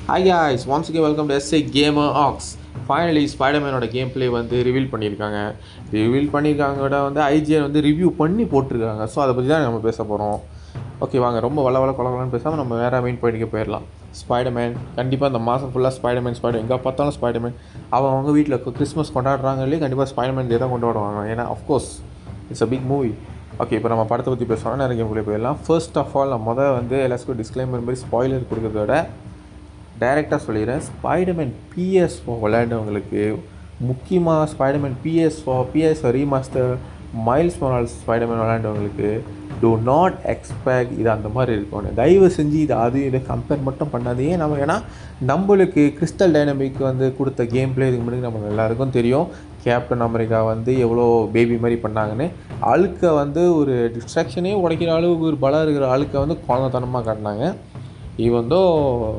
hi guys once again welcome to SA Gamer Ox finally ஸ்பைடர்மேனோட game play வந்து reveal பண்ணியிருக்காங்க reveal பண்ணியிருக்காங்க வந்து ஐஜிஎன் வந்து ரிவ்யூ பண்ணி போட்டிருக்காங்க ஸோ அதை பற்றி தான் நம்ம பேச போகிறோம் ஓகே வாங்க ரொம்ப வள வள கொலகலன்னு பேசாமல் நம்ம வேறு மெயின் பாயிண்ட்டுக்கு போயிடலாம் ஸ்பைடர்மேன் கண்டிப்பாக இந்த மாதம் ஃபுல்லாக ஸ்பைடர்மேன் ஸ்பைடர் எங்கே பார்த்தாலும் ஸ்பைடர்மேன் அவன் அவங்க வீட்டில் கிறிஸ்மஸ் கொண்டாடுறாங்க இல்லையே கண்டிப்பாக ஸ்பைடர்மேன் டே தான் கொண்டாடுவாங்க ஏன்னா of course it's a big movie okay இப்போ நம்ம படத்தை பற்றி பேசுவோம்னா நிறைய கேம்குள்ளே போயிடலாம் ஃபர்ஸ்ட் ஆஃப் ஆல் நம்ம மொதல் வந்து எல்லாத்துக்கும் டிஸ்க்ளைமர் மாதிரி ஸ்பாய்லர் கொடுக்கறத விட டைரெக்டாக சொல்லிடுறேன் ஸ்பைடர்மேன் பிஎஸ் விளையாண்டவங்களுக்கு முக்கியமாக Spider-Man PS PS remaster Miles Morales Spider-Man விளையாண்டவங்களுக்கு do நாட் எக்ஸ்பெக்ட் இது அந்த மாதிரி இருக்கணும் தயவு செஞ்சு இது அது இதை கம்பேர் மட்டும் பண்ணாதே நம்ம ஏன்னா நம்மளுக்கு கிறிஸ்டல் டைனமிக் வந்து கொடுத்த கேம் பிளே இதுக்கு முன்னாடி நம்ம எல்லாருக்கும் தெரியும் கேப்டன் அமெரிக்கா வந்து எவ்வளோ பேபி மாதிரி பண்ணாங்கன்னு அழுக்கை வந்து ஒரு டிஸ்ட்ராக்ஷனே உடைக்கிற அளவுக்கு ஒரு பலம் இருக்கிற அழுக்கை வந்து குழந்தைத்தனமாக காட்டினாங்க ஈவன் தோ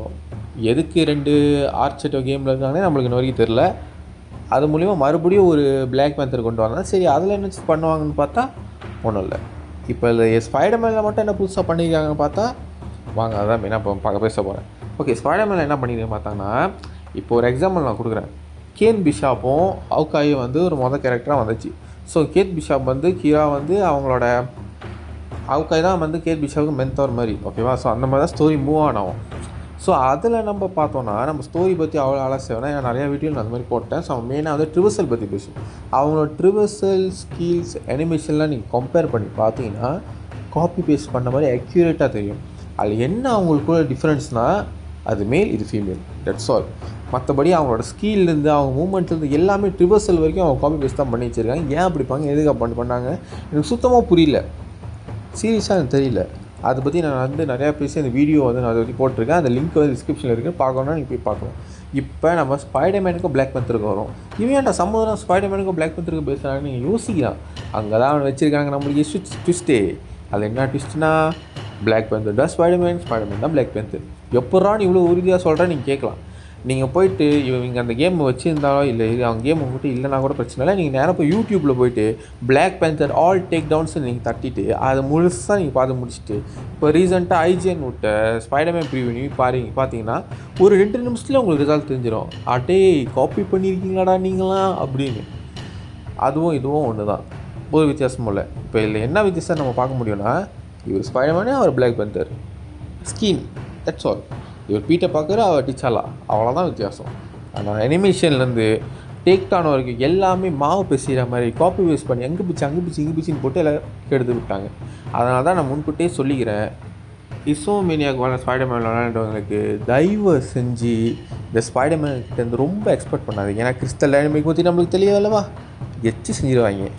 எதுக்கு ரெண்டு ஆர்ச்செட்டோ கேமில் இருக்காங்கன்னே நம்மளுக்கு இன்ன வரைக்கும் தெரில அது மூலிமா மறுபடியும் ஒரு Black Panther கொண்டு வந்தாங்க சரி அதில் என்ன பண்ணுவாங்கன்னு பார்த்தா ஒன்றும் இல்லை இப்போ இதில் ஸ்பைடர்மேனில் மட்டும் என்ன புதுசாக பண்ணியிருக்காங்கன்னு பார்த்தா வாங்க அதான் மெயினாக இப்போ பார்க்க பேச போகிறேன் ஓகே ஸ்பைடர்மேனில் என்ன பண்ணியிருக்கேன் பார்த்தாங்கன்னா இப்போ ஒரு எக்ஸாம்பிள் நான் கொடுக்குறேன் கேன் பிஷாப்பும் அவுக்காயும் வந்து ஒரு மொதல் கேரக்டராக வந்துச்சு ஸோ கேட் பிஷாப் வந்து கீரா வந்து அவங்களோட அவுக்காய் தான் வந்து கேட் பிஷாவுக்கு மென்தோர் மாதிரி ஓகேவா ஸோ அந்த மாதிரி தான் ஸ்டோரி மூவ் ஆன் ஆகும் ஸோ அதில் நம்ம பார்த்தோன்னா நம்ம ஸ்டோரி பற்றி அவ்வளோ அலசிவேனா நான் நிறையா வீடியோ நான் அந்த மாதிரி போட்டேன் ஸோ மெயினாக வந்து ட்ரிவர்சல் பற்றி பேசுவோம் அவங்களோட ட்ரிவர்சல் ஸ்கில்ஸ் அனிமேஷன்லாம் நீங்கள் கம்பேர் பண்ணி பார்த்தீங்கன்னா காப்பி பேஸ்ட் பண்ண மாதிரி அக்யூரேட்டாக தெரியும் அதில் என்ன அவங்களுக்குள்ள டிஃப்ரென்ஸ்னால் அது மேல் இது ஃபீமேல் தட்ஸ் ஆல் மற்றபடி அவங்களோட ஸ்கீல்லேருந்து அவங்க மூமெண்ட்லேருந்து எல்லாமே ட்ரிவர்சல் வரைக்கும் அவங்க காப்பி பேஸ்ட் தான் பண்ணி வச்சுருக்காங்க ஏன் அப்படி பாங்க எதுக்கு பண்ண பண்ணாங்க எனக்கு சுத்தமாக புரியல சீரியஸாக எனக்கு தெரியல அதை பற்றி நான் வந்து நிறையா பேசி அந்த வீடியோ வந்து நான் அதை பற்றி போட்டிருக்கேன் அந்த லிங்க் வந்து டிஸ்கிரிப்ஷனில் இருக்குது பார்க்கணுன்னா நீங்கள் போய் பார்க்கலாம் இப்போ நம்ம ஸ்பைடர்மேனுக்கும் பிளாக் பந்தருக்கு வரும் இவன் ஏன்டா சம்மதம் ஸ்பைடர்மேனுக்கும் பிளாக் பந்தருக்கு பேசுகிறாங்கன்னு நீங்கள் யோசிக்கலாம் அங்கே தான் அவன் வச்சுருக்காங்க நம்மளுக்கு ஸ்விட்ச் ட்விஸ்ட்டே அது என்ன ட்விஸ்ட்னா பிளாக் பேந்தர் தான் ஸ்பைடர்மேன் ஸ்பைடர்மேன் தான் பிளாக் பேந்தர் எப்பட்றான்னு இவ்வளோ உறுதியாக சொல்கிறேன் நீங்கள் கேட்கலாம் நீங்கள் போயிட்டு இவங்க அந்த கேம் வச்சுருந்தாலோ இல்லை இது அவங்க கேம் உங்கள்கிட்ட இல்லைனா கூட பிரச்சனை இல்லை நீங்கள் நேராக போய் யூடியூப்பில் போயிட்டு Black Panther all takedowns நீங்கள் தட்டிட்டு அதை முழுசாக நீங்கள் பார்த்து முடிச்சுட்டு இப்போ ரீசெண்டாக ஐஜிஎன் விட்ட ஸ்பைடர்மேன் ப்ரீவியூ பாருங்க பார்த்தீங்கன்னா ஒரு ரெண்டு நிமிஷத்தில் உங்களுக்கு ரிசல்ட் தெரிஞ்சிடும் அட்டே காப்பி பண்ணியிருக்கீங்களாடா நீங்களாம் அப்படின்னு அதுவும் இதுவும் ஒன்று தான் ஒரு வித்தியாசமும் இல்லை இப்போ இதில் என்ன வித்தியாசம் நம்ம பார்க்க முடியும்னா இவர் ஸ்பைடர்மேனே அவர் Black Panther skin that's all இவர் பீட்டை பார்க்குற அவர் டிச்சாலா அவ்வளோதான் வித்தியாசம் ஆனால் அனிமேஷன்லேருந்து டேக் டான் வரைக்கும் எல்லாமே மாவு பேசுகிற மாதிரி காப்பி பேஸ்ட் பண்ணி எங்கே பிச்சு அங்கே பிச்சு இங்கே பிச்சின்னு போட்டு எல்லாம் கெடுத்து விட்டாங்க அதனால தான் நான் முன்கூட்டியே சொல்லிக்கிறேன் இசோமீனியாக்கு வர ஸ்பைடர்மேன் விளையாண்டவங்களுக்கு தயவு செஞ்சு இந்த ஸ்பைடர்மேன் கிட்டேருந்து ரொம்ப எக்ஸ்பெக்ட் பண்ணாதீங்க ஏன்னா கிறிஸ்டல் டைனமிக் பற்றி நம்மளுக்கு தெரியாது அல்லவா எச்சு செஞ்சிருவாங்க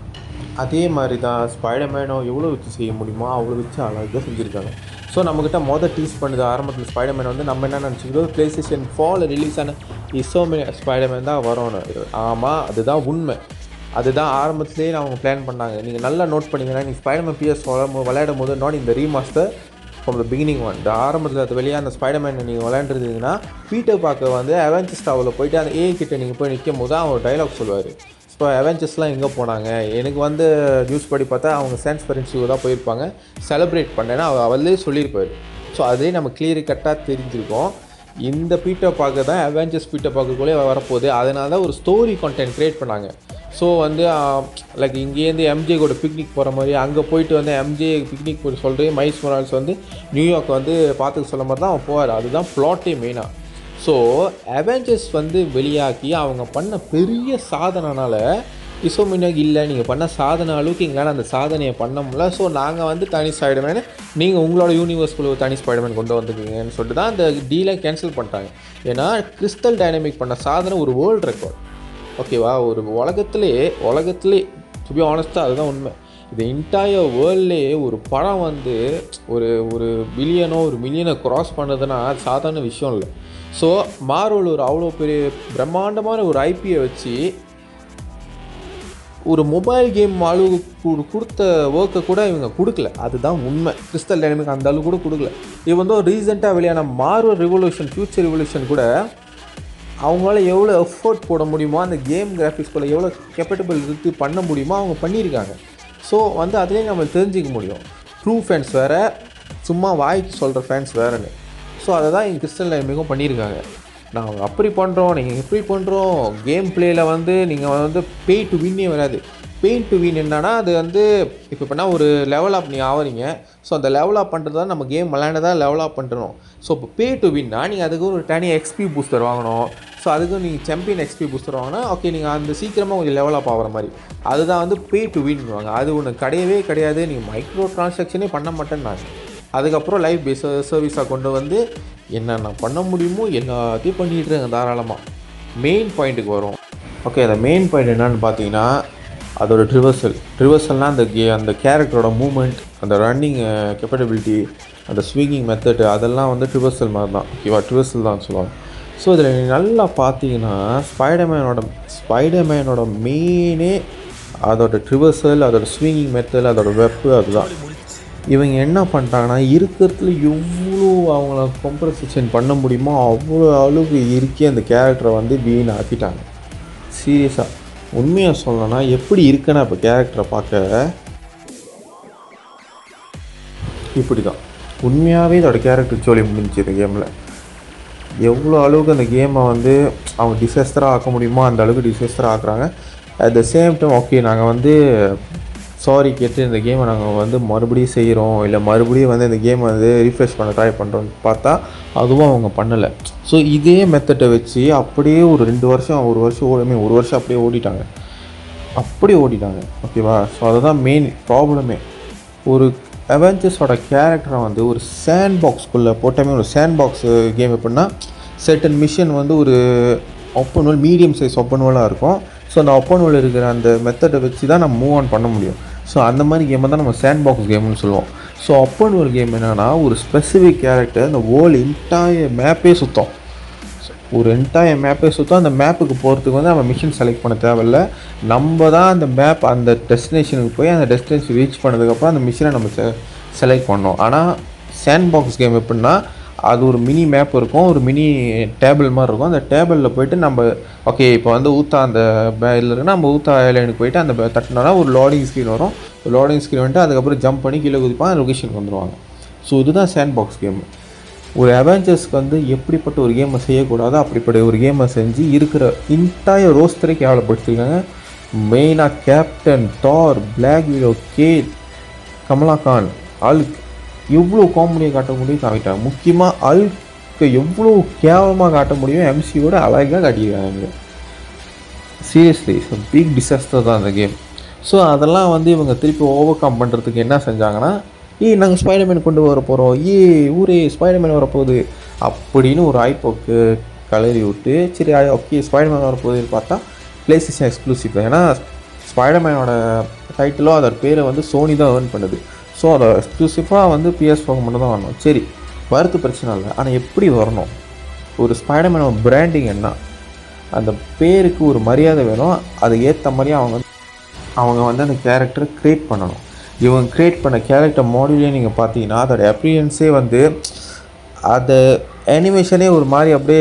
அதே மாதிரி தான் ஸ்பைடர்மேனோ எவ்வளோ வச்சு செய்ய முடியுமோ அவ்வளோ வச்சு அழகாக செஞ்சுருக்காங்க ஸோ நம்மக்கிட்ட மொதல் டீஸ் பண்ணுது ஆரம்பத்தில் ஸ்பைடர்மேன் வந்து நம்ம என்ன நினச்சிக்கிறோம் ப்ளே ஸ்டேஷன் ஃபால் ரிலீஸ் ஆன இசோமே ஸ்பைடர்மேன் தான் வரும்னு ஆமாம் அதுதான் உண்மை அதுதான் ஆரம்பத்துலேயே அவங்க பிளான் பண்ணாங்க நீங்கள் நல்லா நோட் பண்ணிங்கன்னா நீங்கள் ஸ்பைடர்மேன் பிஎஸ் விளையாடும் போது நாட் இந்த remaster from the beginning one இந்த ஆரம்பத்தில் அது வெளியாக அந்த ஸ்பைடர்மேன் நீங்கள் விளையாண்டுருந்தீங்கன்னா பீட்டர் பார்க்க வந்து அவெஞ்சர்ஸ் டாவில் போயிட்டு அந்த ஏ கிட்ட நீங்கள் போய் நிற்கும் போது அவர் டைலாக் சொல்லுவார் இப்போ அவெஞ்சர்ஸ்லாம் எங்கே போனாங்க எனக்கு வந்து நியூஸ் படி பார்த்தா அவங்க சான்ஸ் பரன்சிவ் தான் போயிருப்பாங்க செலிப்ரேட் பண்ணேன்னா அவர் அவளே சொல்லியிருப்பார் ஸோ அதே நம்ம கிளியர் கட்டாக தெரிஞ்சிருக்கோம் இந்த பீட்டர் பார்க்க தான் அவெஞ்சர்ஸ் பீட்டர் பார்க்கக்குள்ளே வரப்போகுது அதனால தான் ஒரு ஸ்டோரி கான்டென்ட் க்ரியேட் பண்ணாங்க ஸோ வந்து லைக் இங்கேருந்து எம்ஜே கூட பிக்னிக் போகிற மாதிரி அங்கே போயிட்டு வந்து எம்ஜே பிக்னிக் போய் சொல்கிறேன் மைஸ் மொரால்ஸ் வந்து நியூயார்க் வந்து பார்த்துக்க சொல்ல மாதிரி தான் அவன் போவார் அதுதான் ப்ளாட்டே மெயினாக ஸோ அவெஞ்சர்ஸ் வந்து வெளியாக்கி அவங்க பண்ண பெரிய சாதனைனால இசோமினாக் இல்லை நீங்கள் பண்ண சாதனை அளவுக்கு எங்களால் அந்த சாதனையை பண்ண முடியல ஸோ நாங்கள் வந்து தனி ஸ்பைடர்மேன் நீங்கள் உங்களோட யூனிவர்ஸ்குள்ள ஒரு தனி ஸ்பைடர்மேன் கொண்டு வந்துருக்கீங்கன்னு சொல்லிட்டு தான் அந்த டீலை கேன்சல் பண்ணிட்டாங்க ஏன்னா கிறிஸ்டல் டைனமிக் பண்ண சாதனை ஒரு வேர்ல்டு ரெக்கார்ட் ஓகேவா ஒரு உலகத்திலே உலகத்திலே டு பி ஆனஸ்ட்டாக அதுதான் உண்மை இது இன்டையர் வேர்ல்ட்லேயே ஒரு படம் வந்து ஒரு ஒரு பில்லியனோ ஒரு மில்லியனை க்ராஸ் பண்ணுறதுன்னா அது சாதாரண விஷயம் இல்லை ஸோ மார்வல் ஒரு அவ்வளோ பெரிய பிரம்மாண்டமான ஒரு ஐபியை வச்சு ஒரு மொபைல் கேம் அளவுக்கு கொடுத்த ஒர்க்கை கூட இவங்க கொடுக்கல அதுதான் உண்மை கிறிஸ்டல் டைனமிக் அந்த அளவுக்கு கூட கொடுக்கல இது வந்து ரீசெண்டாக வெளியான மார்வல் ரெவல்யூஷன் ஃபியூச்சர் ரெவல்யூஷன் கூட அவங்களால எவ்வளோ எஃபோர்ட் போட முடியுமோ அந்த கேம் கிராஃபிக்ஸ்குள்ளே எவ்வளோ கெப்பட்டபிள் இருக்கு பண்ண முடியுமோ அவங்க பண்ணியிருக்காங்க ஸோ வந்து அதுலேயே நம்ம தெரிஞ்சிக்க முடியும் ட்ரூ ஃபேன்ஸ் வேறு சும்மா வாய்க்கு சொல்கிற ஃபேன்ஸ் வேறுன்னு ஸோ அதை தான் இங்கே கிறிஸ்டல் டைனமிக்கும் பண்ணியிருக்காங்க நாங்கள் அப்படி பண்ணுறோம் நீங்கள் இப்படி பண்ணுறோம் கேம் பிளேயில் வந்து நீங்கள் வந்து பே டு வின்னே வராது பே டு வின் என்னன்னா அது வந்து இப்போ பண்ணா ஒரு லெவல் அப் நீ ஆவறீங்க ஸோ அந்த லெவல் அப் பண்ணுறது தான் நம்ம கேம் விளையாண்டதா லெவல் அப் பண்ணுறோம் ஸோ இப்போ பே டு வின்னா நீங்கள் அதுக்கு ஒரு தனி எக்ஸ்பி பூஸ்டர் வாங்கணும் ஸோ அதுக்கு நீங்கள் சாம்பியன் எக்ஸ்பி பூஸ்டர் வாங்கினா ஓகே நீங்கள் அந்த சீக்கிரமாக கொஞ்சம் லெவல் அப் ஆகிற மாதிரி அதுதான் வந்து பே டு வின்வாங்க அது ஒன்று கிடையவே கிடையாது நீங்கள் மைக்ரோ ட்ரான்சாக்ஷனே பண்ண மாட்டேன்னாங்க அதுக்கப்புறம் லைஃப் பேஸ் சர்வீஸாக கொண்டு வந்து என்னென்ன பண்ண முடியுமோ எல்லாத்தையும் பண்ணிகிட்டு இருங்க தாராளமாக மெயின் பாயிண்ட்டுக்கு வரும் ஓகே அந்த மெயின் பாயிண்ட் என்னன்னு பார்த்தீங்கன்னா அதோட ட்ரிவர்சல் ட்ரிவர்சல்னால் அந்த கே அந்த கேரக்டரோட மூமெண்ட் அந்த ரன்னிங் கெப்பபிலிட்டி அந்த ஸ்விங்கிங் மெத்தடு அதெல்லாம் வந்து ட்ரிவர்சல் மாதிரி தான் ஓகேவா ட்ரிவர்சல் தான் சொல்லுவாங்க ஸோ இதில் நீ நல்லா பார்த்தீங்கன்னா ஸ்பைடர்மேனோட ஸ்பைடர்மேனோட மெயினே அதோட ட்ரிவர்சல் அதோட ஸ்விங்கிங் மெத்தட் அதோட வெப்பு அதுதான் இவங்க என்ன பண்ணிட்டாங்கன்னா இருக்கிறதுல எவ்வளோ அவங்கள கம்ப்ரசேஷன் பண்ண முடியுமோ அவ்வளோ அளவுக்கு இருக்கி அந்த கேரக்டரை வந்து வீண் ஆக்கிட்டாங்க சீரியஸாக உண்மையாக சொல்லணும்னா எப்படி இருக்குன்னா இப்போ கேரக்டரை பார்க்க இப்படி தான் உண்மையாகவே இதோட கேரக்டர் சொல்லி முடிஞ்சு இந்த கேமில் எவ்வளோ அளவுக்கு அந்த கேமை வந்து அவங்க டிசாஸ்டராக ஆக்க முடியுமோ அந்த அளவுக்கு டிசாஸ்டராக ஆக்குறாங்க at the same time okay நாங்கள் வந்து சாரி கேட்டு இந்த கேமை நாங்கள் வந்து மறுபடியும் செய்கிறோம் இல்லை மறுபடியும் வந்து இந்த கேமை வந்து ரீஃப்ரெஷ் பண்ண ட்ரை பண்ணுறோம்னு பார்த்தா அதுவும் அவங்க பண்ணலை ஸோ இதே மெத்தடை வச்சு அப்படியே ஒரு ரெண்டு வருஷம் ஒரு வருஷம் ஓடுமே ஒரு வருஷம் அப்படியே ஓடிட்டாங்க அப்படியே ஓடிட்டாங்க ஓகேவா ஸோ அதுதான் மெயின் ப்ராப்ளமே ஒரு அவெஞ்சர்ஸோட கேரக்டரை வந்து ஒரு சேண்ட் பாக்ஸ்குள்ளே போட்டாமே ஒரு சேண்ட் பாக்ஸ் கேம் எப்படின்னா செட்டன் மிஷன் வந்து ஒரு open world medium size open வேலாக இருக்கும் ஸோ அந்த ஒப்பன் வேல் இருக்கிற அந்த மெத்தடை வச்சு தான் நம்ம மூவ் ஆன் பண்ண முடியும் ஸோ அந்த மாதிரி கேமை தான் நம்ம சேண்ட் பாக்ஸ் கேம்னு சொல்லுவோம் ஸோ ஒப்பன் வேல் கேம் என்னென்னா ஒரு ஸ்பெசிஃபிக் கேரக்டர் அந்த வேர்ல்டு இன்டாய மேப்பே சுத்தம் ஒரு என்டையர் மேப்பே சுத்தம் அந்த மேப்புக்கு போகிறதுக்கு வந்து நம்ம மிஷின் செலக்ட் பண்ண தேவையில்ல நம்ம தான் அந்த மேப் அந்த டெஸ்டினேஷனுக்கு போய் அந்த டெஸ்டினேஷன் ரீச் பண்ணதுக்கப்புறம் அந்த மிஷினை நம்ம செ செலக்ட் பண்ணோம் ஆனால் சேண்ட் பாக்ஸ் கேம் எப்படின்னா அது ஒரு மினி மேப் இருக்கும் ஒரு மினி டேபிள் மாதிரி இருக்கும் அந்த டேபிளில் போயிட்டு நம்ம ஓகே இப்போ வந்து ஊத்தா அந்த இதில் இருக்குன்னா நம்ம ஊத்தா ஐலாண்டுக்கு போயிட்டு அந்த பே- தட்டினோன்னா ஒரு லோடிங் ஸ்க்ரீன் வரும் லோடிங் ஸ்க்ரீன் வந்துட்டு அதுக்கப்புறம் ஜம்ப் பண்ணி கீழே குதிப்பான் லொகேஷனுக்கு வந்துடுவாங்க ஸோ இதுதான் சேண்ட் பாக்ஸ் கேம் ஒரு அவெஞ்சர்ஸ்க்கு வந்து எப்படிப்பட்ட ஒரு கேமை செய்யக்கூடாதோ அப்படிப்பட்ட ஒரு கேமை செஞ்சு இருக்கிற இன்டாய ரோஸ்டரை கேவலப்படுத்திருக்காங்க மெயினாக கேப்டன் தார் பிளாக் வீடோ கேட் கமலா கான் அல்க் எவ்வளோ காமெடியை காட்ட முடியும் காமிட்டாங்க முக்கியமாக அல்க்கு எவ்வளோ கேவலமாக காட்ட முடியும் எம்சியோட அழகாக காட்டியிருக்காங்க சீரியஸ்லி பிக் டிசாஸ்டர் தான் அந்த கேம் ஸோ அதெல்லாம் வந்து இவங்க திருப்பி ஓவர் கம் பண்ணுறதுக்கு என்ன செஞ்சாங்கன்னா ஏய் நாங்கள் ஸ்பைடர்மேன் கொண்டு வர போகிறோம் ஏ ஊரே ஸ்பைடர்மேன் வரப்போகுது அப்படின்னு ஒரு ஐப்போக்கு கலரி விட்டு சரி ஓகே ஸ்பைடர்மேன் வரப்போகுதுன்னு பார்த்தா ப்ளே ஸ்டேஷன் எக்ஸ்க்ளூசிவ் தான் ஏன்னா ஸ்பைடர்மேனோட டைட்டிலோ அதோட பேரை வந்து சோனி தான் ஏர்ன் பண்ணுது ஸோ அதை எக்ஸ்க்ளூசிவாக வந்து பிஎஸ் ஃபோன் மட்டும் தான் வரணும் சரி வரது பிரச்சனை இல்லை ஆனால் எப்படி வரணும் ஒரு ஸ்பைடர்மேனோட பிராண்டிங் என்ன அந்த பேருக்கு ஒரு மரியாதை வேணும் அதுக்கு ஏற்ற மாதிரி அவங்க வந்து அவங்க வந்து அந்த கேரக்டரை க்ரியேட் பண்ணணும் இவங்க க்ரியேட் பண்ண கேரக்டர் மாடியூலே நீங்கள் பார்த்தீங்கன்னா அதோட அப்ரியன்ஸே வந்து அதை அனிமேஷனே ஒரு மாதிரி அப்படியே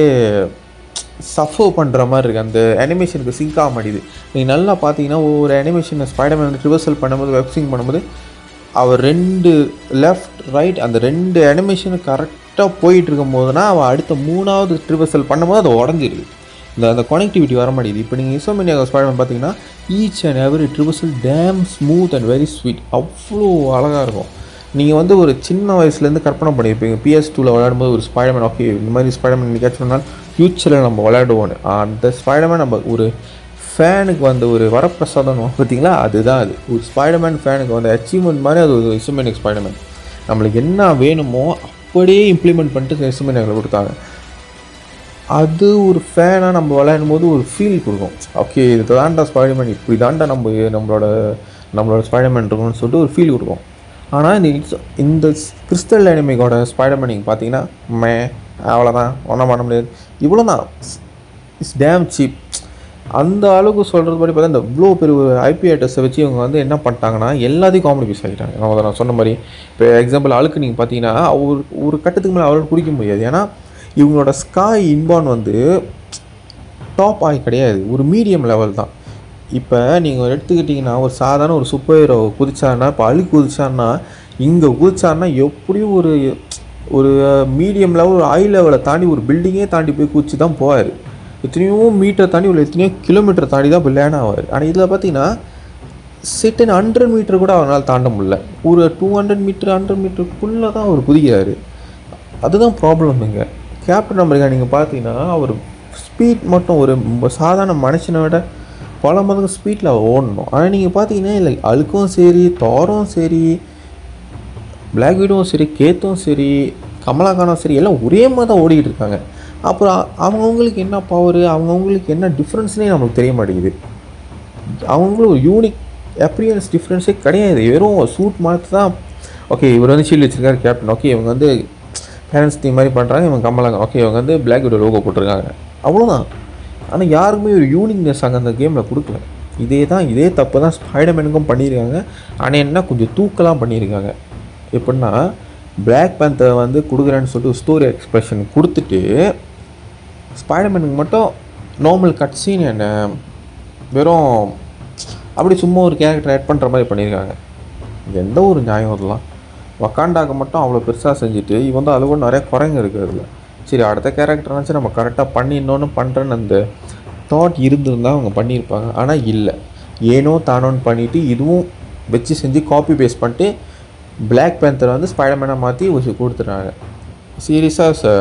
சஃபர் பண்ணுற மாதிரி இருக்குது அந்த அனிமேஷனுக்கு சிங்க் ஆக மாட்டேது நீங்கள் நல்லா பார்த்தீங்கன்னா ஒவ்வொரு அனிமேஷனை ஸ்பைடர்மேன் வந்து ரிவர்சல் பண்ணும்போது வெப்சிங் பண்ணும்போது அவர் ரெண்டு லெஃப்ட் ரைட் அந்த ரெண்டு அனிமேஷனும் கரெக்டாக போயிட்டு இருக்கும் போதுனா அவள் அடுத்த மூணாவது ரிவர்சல் பண்ணும்போது அது உடஞ்சிருது இந்த அந்த கனெக்டிவிட்டி வர மாட்டேங்குது இப்போ நீங்கள் இசோமினியா ஸ்பைடர்மேன் பார்த்தீங்கன்னா each and every traversal damn smooth and very sweet அவ்வளோ அழகாக இருக்கும் நீங்கள் வந்து ஒரு சின்ன வயசுலேருந்து கற்பனை பண்ணியிருப்பீங்க பிஎஸ் டூவில் விளையாடும்போது ஒரு ஸ்பைடர்மேன் ஓகே இந்த மாதிரி ஸ்பைடர்மேன் என்னைக்காச்சும் ஒரு நாள் ஃப்யூச்சரில் நம்ம விளையாடுவோன்னு அந்த ஸ்பைடர்மேன் நம்ம ஒரு ஃபேனுக்கு வந்த ஒரு வரப்பிரசாதம் பார்த்தீங்களா அதுதான் அது ஒரு ஸ்பைடர்மேன் ஃபேனுக்கு வந்த அச்சீவ்மெண்ட் மாதிரி அது ஒரு இசுமேனிக் ஸ்பைடர்மேன் நம்மளுக்கு என்ன வேணுமோ அப்படியே இம்ப்ளிமெண்ட் பண்ணிட்டு இசுமேனியில் கொடுத்தாங்க அது ஒரு ஃபேனாக நம்ம விளையாடும் போது ஒரு ஃபீல் கொடுக்கும் ஓகே இது தாண்டா ஸ்பைடர்மேன் இப்படி தாண்டா நம்ம நம்மளோட நம்மளோட ஸ்பைடர்மேன் இருக்கும்னு சொல்லிட்டு ஒரு ஃபீல் கொடுக்கும் ஆனால் இந்த இட்ஸ்- இந்த கிறிஸ்டல் அனிமிக்கோட ஸ்பைடர்மேன் நீங்கள் பார்த்தீங்கன்னா மே அவ்வளோதான் ஒன்றும் பண்ண முடியாது இவ்வளோ தான் இட்ஸ் டேம் சீப் அந்த அளவுக்கு சொல்கிறது படி பார்த்தா இந்த இவ்வளோ பெரிய ஐபி ஐட்டஸை வச்சு இவங்க வந்து என்ன பண்ணிட்டாங்கன்னா எல்லாத்தையும் காமெடி பீஸ் ஆகிட்டாங்க நான் அதை நான் சொன்ன மாதிரி இப்போ எக்ஸாம்பிள் அழுக்கு நீங்கள் பார்த்தீங்கன்னா ஒரு ஒரு கட்டத்துக்கு மேலே அவரால் குடிக்க முடியாது ஏன்னா இவங்களோட ஸ்காய் இன்பான் வந்து டாப் ஆகி கிடையாது ஒரு மீடியம் லெவல் தான் இப்போ நீங்கள் எடுத்துக்கிட்டிங்கன்னா ஒரு சாதாரண ஒரு சூப்பர் ஹீரோ குதிச்சாருன்னா இப்போ அழு குதிச்சாருன்னா இங்கே குதிச்சாருன்னா எப்படியும் ஒரு ஒரு மீடியம் லெவல் ஒரு ஹை லெவலை தாண்டி ஒரு பில்டிங்கே தாண்டி போய் குச்சி தான் போவார் எத்தனையோ மீட்டர் தாண்டி ஒரு எத்தனையோ கிலோமீட்டர் தாண்டி தான் இப்போ லேண்ட் ஆவார் ஆனால் இதில் பார்த்தீங்கன்னா சிட்டன் ஹண்ட்ரட் மீட்டர் கூட அவரால் தாண்ட முடியல ஒரு டூ ஹண்ட்ரட் மீட்டர் ஹண்ட்ரட் மீட்டருக்குள்ளே தான் அவர் குதிக்கிறாரு அதுதான் ப்ராப்ளம் இங்கே கேப்டன் அமெரிக்கா நீங்கள் பார்த்தீங்கன்னா அவர் ஸ்பீட் மட்டும் ஒரு ம- சாதாரண மனுஷனை விட பல மடங்கு ஸ்பீடில் அவர் ஓடணும் ஆனால் நீங்கள் பார்த்தீங்கன்னா இல்லை அழுக்கும் சரி தோரும் சரி பிளாக் வீடும் சரி கேத்தும் சரி கமலாகானும் சரி எல்லாம் ஒரே மாதிரி தான் ஓடிக்கிட்டு இருக்காங்க அப்புறம் அவங்கவுங்களுக்கு என்ன பவர் அவங்கவுங்களுக்கு என்ன டிஃப்ரென்ஸ்னே நம்மளுக்கு தெரிய மாட்டேங்குது அவங்களும் ஒரு யூனிக் அப்பியரன்ஸ் டிஃப்ரென்ஸே கிடையாது வெறும் சூட் மாற்றி தான் ஓகே இவர் வந்து ஷீல்டு வச்சிருக்காரு கேப்டன் ஓகே இவங்க வந்து பேரண்ட்ஸ் டீம் மாதிரி பண்ணுறாங்க இவங்க கம்மலாங்க ஓகே இவங்க வந்து பிளாக் வீடோ லோகோ போட்டிருக்காங்க அவ்வளோதான் ஆனால் யாருக்குமே ஒரு யூனிக்னஸ் அங்கே அந்த கேமில் கொடுக்கல இதே தான் இதே தப்பு தான் ஸ்பைடர்மேனுக்கும் பண்ணியிருக்காங்க ஆனால் என்ன கொஞ்சம் தூக்கலாம் பண்ணியிருக்காங்க எப்படின்னா பிளாக் பேந்தர் வந்து கொடுக்குறேன்னு சொல்லிட்டு ஸ்டோரி எக்ஸ்பிரஷன் கொடுத்துட்டு ஸ்பைடர்மேனுக்கு மட்டும் நார்மல் கட் சீன் என்ன வெறும் அப்படி சும்மா ஒரு கேரக்டர் ஆட் பண்ணுற மாதிரி பண்ணியிருக்காங்க எந்த ஒரு நியாயம் அதெல்லாம் வக்காண்டாக்கு மட்டும் அவ்வளோ பெருசாக செஞ்சுட்டு இவன் தான் அதுவும் நிறைய குறைங்க இருக்குது அதில் சரி அடுத்த கேரக்டர்னாச்சும் நம்ம கரெக்டாக பண்ணிடணும்னு பண்ணுறேன்னு அந்த தாட் இருந்திருந்தா அவங்க பண்ணியிருப்பாங்க ஆனால் இல்லை ஏனோ தானோன்னு பண்ணிவிட்டு இதுவும் வச்சு செஞ்சு காப்பி பேஸ்ட் பண்ணிட்டு பிளாக் பேந்தர் வந்து ஸ்பைடர்மேனாக மாற்றி வச்சு கொடுத்துட்றாங்க சீரியஸாக ச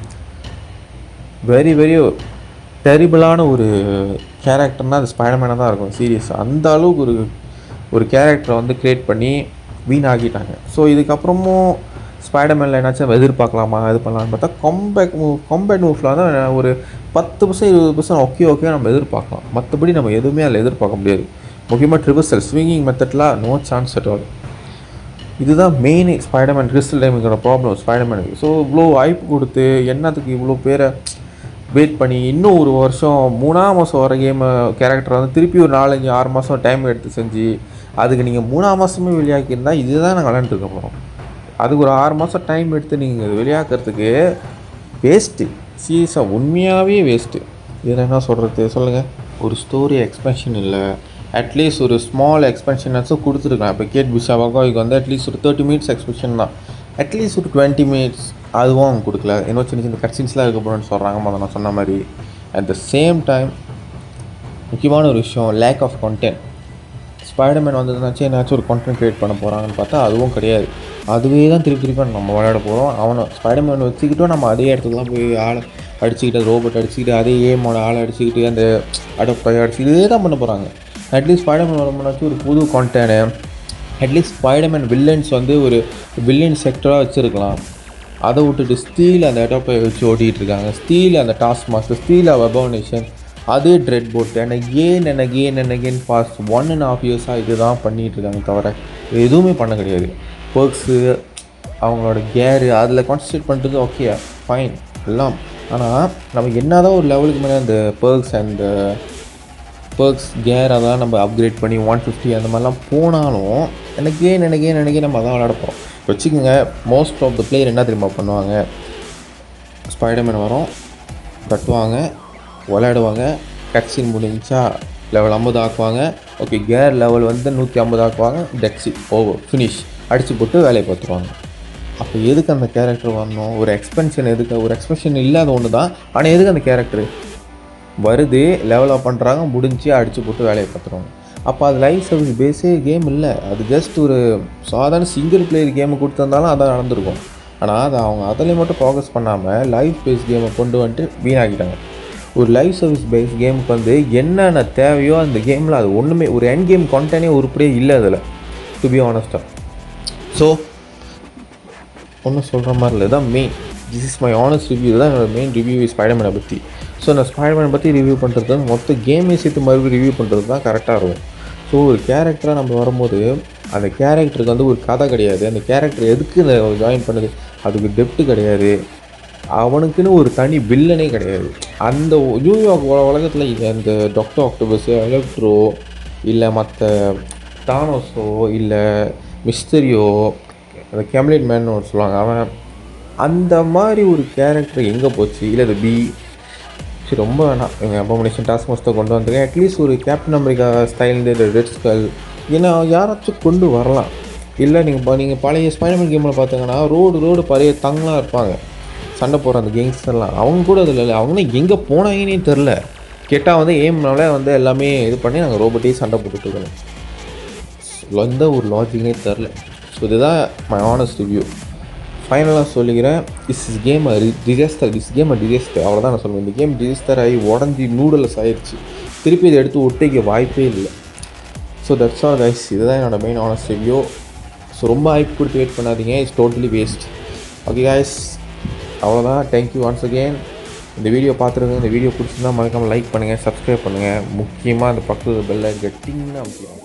வெரி வெரி டெரிபிளான ஒரு கேரக்டர்னால் அது ஸ்பைடர்மேனாக தான் இருக்கும் சீரியஸாக அந்த அளவுக்கு ஒரு ஒரு கேரக்டரை வந்து க்ரியேட் பண்ணி வீணாக்கிட்டாங்க ஸோ இதுக்கப்புறமும் ஸ்பைடர்மேனில் என்னாச்சும் எதிர்பார்க்கலாமா இது பண்ணலாம்னு பார்த்தா காம்பேக் மூவ் காம்பேட் மூவ்ஸில் தான் ஒரு பத்து பர்சன்ட் இருபது பர்சன்ட் ஓகே ஓகே நம்ம எதிர்பார்க்கலாம் மற்றபடி நம்ம எதுவுமே அதில் எதிர்பார்க்க முடியாது முக்கியமாக ட்ரிபிள்சல் ஸ்விங்கிங் மெத்தட்லாம் நோ சான்ஸ் அட் ஆல் இதுதான் மெயின் ஸ்பைடர்மேன் கிறிஸ்டல் டைமுங்கிற ப்ராப்ளம் ஸ்பைடர்மேனுக்கு ஸோ இவ்வளோ வாய்ப்பு கொடுத்து என்னத்துக்கு இவ்வளோ பேரை வெயிட் பண்ணி இன்னும் ஒரு வருஷம் மூணாம் மாதம் வர கேமு கேரக்டர் வந்து திருப்பி ஒரு நாலஞ்சு ஆறு மாதம் டைம் எடுத்து செஞ்சு அதுக்கு நீங்கள் மூணாம் மாதமே வெளியாக்கியிருந்தால் இதுதான் நாங்கள் விளையாண்டுருக்க போகிறோம் அதுக்கு ஒரு ஆறு மாதம் டைம் எடுத்து நீங்கள் இது வெளியாக்குறதுக்கு வேஸ்ட்டு சீரியஸாக உண்மையாகவே வேஸ்ட்டு இதில் என்ன சொல்கிறது சொல்லுங்கள் ஒரு ஸ்டோரி எக்ஸ்பென்ஷன் இல்லை அட்லீஸ்ட் ஒரு ஸ்மால் எக்ஸ்பென்ஷனாச்சும் கொடுத்துருக்கலாம் இப்போ கேட் பிஷாவாக்கோ இதுக்கு வந்து அட்லீஸ்ட் ஒரு தேர்ட்டி மினிட்ஸ் எக்ஸ்பென்ஷன் தான் அட்லீஸ்ட் ஒரு டுவெண்ட்டி மினிட்ஸ் அதுவும் அவங்க கொடுக்கல இன்னும் சின்ன சின்ன கட்சின்ஸ்லாம் இருக்க போகிறோன்னு சொல்கிறாங்க முதல்ல நான் சொன்ன மாதிரி அட் த சேம் டைம் முக்கியமான ஒரு விஷயம் லேக் ஆஃப் content ஸ்பைடர்மேன் வந்ததுனாச்சும் என்னாச்சும் ஒரு content க்ரியேட் பண்ண போகிறாங்கன்னு பார்த்தா அதுவும் கிடையாது அதுவே தான் திருப்பி திருப்பி நம்ம விளையாட போகிறோம் அவனை ஸ்பைடர்மேன் வச்சுக்கிட்டும் நம்ம அதே இடத்துக்கு தான் போய் ஆளை அடிச்சுக்கிட்டு ரோபோட் அடிச்சுக்கிட்டு அதே ஏமோட ஆளை அடிச்சுக்கிட்டு அந்த அடப்பை அடிச்சுக்கிட்டு இதே தான் பண்ண போகிறாங்க அட்லீஸ்ட் ஸ்பைடர்மேன் வரும்போனாச்சும் ஒரு புது கான்டென்ட் அட்லீஸ்ட் ஸ்பைடர்மேன் வில்லன்ஸ் வந்து ஒரு வில்லன் செக்டராக வச்சுருக்கலாம் அதை விட்டுட்டு ஸ்டீல் அந்த எடப்பை வச்சு ஓட்டிகிட்டு இருக்காங்க ஸ்டீல் அந்த டாஸ்க் மாஸ்டர் ஸ்டீல் அபோனேஷன் அதே ட்ரெட் போட் எனக்கு ஏன் எனக்கு ஏன் எனக்கு ஏன் பாஸ்ட் ஒன் அண்ட் ஆஃப் இயர்ஸாக இதுதான் பண்ணிகிட்டு இருக்காங்க தவிர எதுவுமே பண்ண கிடையாது பர்க்ஸு அவங்களோட கேரு அதில் கான்சன்ட்ரேட் பண்ணுறது ஓகே ஃபைன் எல்லாம் ஆனால் நம்ம என்னதான் ஒரு லெவலுக்கு மேலே அந்த பர்க்ஸ் அண்ட் பர்க்ஸ் கேர் அதெல்லாம் நம்ம அப்கிரேட் பண்ணி ஒன் ஃபிஃப்டி அந்த மாதிரிலாம் போனாலும் எனக்கே நினைக்கே நினைக்கே நம்ம அதான் விளாட போகிறோம் வச்சுக்கோங்க மோஸ்ட் ஆஃப் த பிளேயர் என்ன தெரியுமா பண்ணுவாங்க ஸ்பைடர்மேன் வரும் தட்டுவாங்க விளையாடுவாங்க கட்சின் முடிஞ்சா லெவல் ஐம்பது ஆக்குவாங்க ஓகே கேர் லெவல் வந்து நூற்றி ஐம்பது ஆக்குவாங்க டெக்ஸி ஓவர் ஃபினிஷ் அடித்து போட்டு வேலையை பார்த்துருவாங்க அப்போ எதுக்கு அந்த கேரக்டர் வரணும் ஒரு எக்ஸ்பென்ஷன் எதுக்கு ஒரு எக்ஸ்பென்ஷன் இல்லாத ஒன்று தான் ஆனால் எதுக்கு அந்த கேரக்டர் வருது லெவலப் பண்ணுறாங்க முடிஞ்சு அடித்து போட்டு வேலையை பார்த்துருவாங்க அப்போ அது லைவ் சர்வீஸ் பேஸே கேம் இல்லை அது ஜஸ்ட் ஒரு சாதாரண சிங்கிள் பிளேயர் கேமை கொடுத்துருந்தாலும் அதான் நடந்திருக்கும் ஆனால் அதை அவங்க அதில் மட்டும் ஃபோக்கஸ் பண்ணாமல் லைவ் பேஸ் கேமை கொண்டு வந்துட்டு வீணாக்கிட்டாங்க ஒரு லைவ் சர்வீஸ் பேஸ் கேமுக்கு வந்து என்னென்ன தேவையோ அந்த கேமில் அது ஒன்றுமே ஒரு என் கேம் கான்டென்ட்டே உருப்படியே இல்லை அதில் டு பி ஆனஸ்டாக ஸோ ஒன்றும் சொல்கிற மாதிரி இல்லை இதான் main this is my honest review தான் என்னோட மெயின் ரிவ்யூ ஸ்பைடர்மேனை பற்றி ஸோ நான் ஸ்பைடர்மேனை பற்றி ரிவ்யூ பண்ணுறது வந்து மொத்த கேமே சேர்த்து மறுபடியும் ரிவ்யூ பண்ணுறது தான் கரெக்டாக இருக்கும் ஸோ ஒரு கேரக்டராக நம்ம வரும்போது அந்த கேரக்டருக்கு வந்து ஒரு கதை கிடையாது அந்த கேரக்டர் எதுக்கு இந்த ஜாயின் பண்ணுது அதுக்கு டெப்த்து கிடையாது அவனுக்குன்னு ஒரு தனி வில்லனே கிடையாது அந்த நியூயார்க் உலகத்தில் அந்த டாக்டர் ஆக்டோபஸ் எலக்ட்ரோ இல்லை மற்ற தானோஸோ இல்லை மிஸ்டரியோ அந்த கேம்லேட் மேன் ஒரு சொல்லுவாங்க அவன் அந்த மாதிரி ஒரு கேரக்டர் எங்கே போச்சு இல்லை அது பி சரி ரொம்ப வேணாம் எங்கள் அபாமினேஷன் டாஸ்க் மாஸ்டர் கொண்டு வந்திருக்கேன் அட்லீஸ்ட் ஒரு கேப்டன் அமெரிக்கா ஸ்டைல் இந்த ரெட் ஸ்கல் ஏன்னா யாராச்சும் கொண்டு வரலாம் இல்லை நீங்கள் இப்போ நீங்கள் பழைய ஸ்பைடர்மேன் கேமில் பார்த்தீங்கன்னா ரோடு ரோடு பழைய தங்கலாம் இருப்பாங்க சண்டை போடுற அந்த கேங்ஸ்டர்லாம் அவங்க கூட அதில் இல்லை அவங்க எங்கே போனாங்கன்னே தெரில கேட்டால் வந்து எய்ம்னால வந்து எல்லாமே இது பண்ணி நாங்கள் ரோபோட்டே சண்டை போட்டுட்டு இருக்கணும் எந்த ஒரு லாஜிக்கே தெரில ஸோ இதுதான் மை ஆனஸ்ட் ரிவ்யூ ஃபைனலாக சொல்லிக்கிறேன் is is game disaster this game disaster அவ்வளோதான் நான் சொல்லுவேன் இந்த கேம் டிசாஸ்டர் ஆகி உடஞ்சி நூடல்ஸ் ஆயிடுச்சு திருப்பி இதை எடுத்து ஒட்டிக்க வாய்ப்பே இல்லை ஸோ தட்ஸ் ஆல் கைஸ் இதுதான் என்னோட மெயின் ஆனஸ்ட் ரிவ்யூ ஸோ ரொம்ப ஹைப் கொடுத்து வெயிட் பண்ணாதீங்க it's totally waste okay guys அவ்வளோதான் தேங்க்யூ ஒன்ஸ் அகெயின் இந்த வீடியோ பார்த்துருங்க இந்த வீடியோ பிடிச்சிருந்தா மறக்காமல் லைக் பண்ணுங்கள் சப்ஸ்கிரைப் பண்ணுங்கள் முக்கியமாக அந்த பக்கத்து பெல்லை கட்டிங்கன்னா அமைக்கலாம்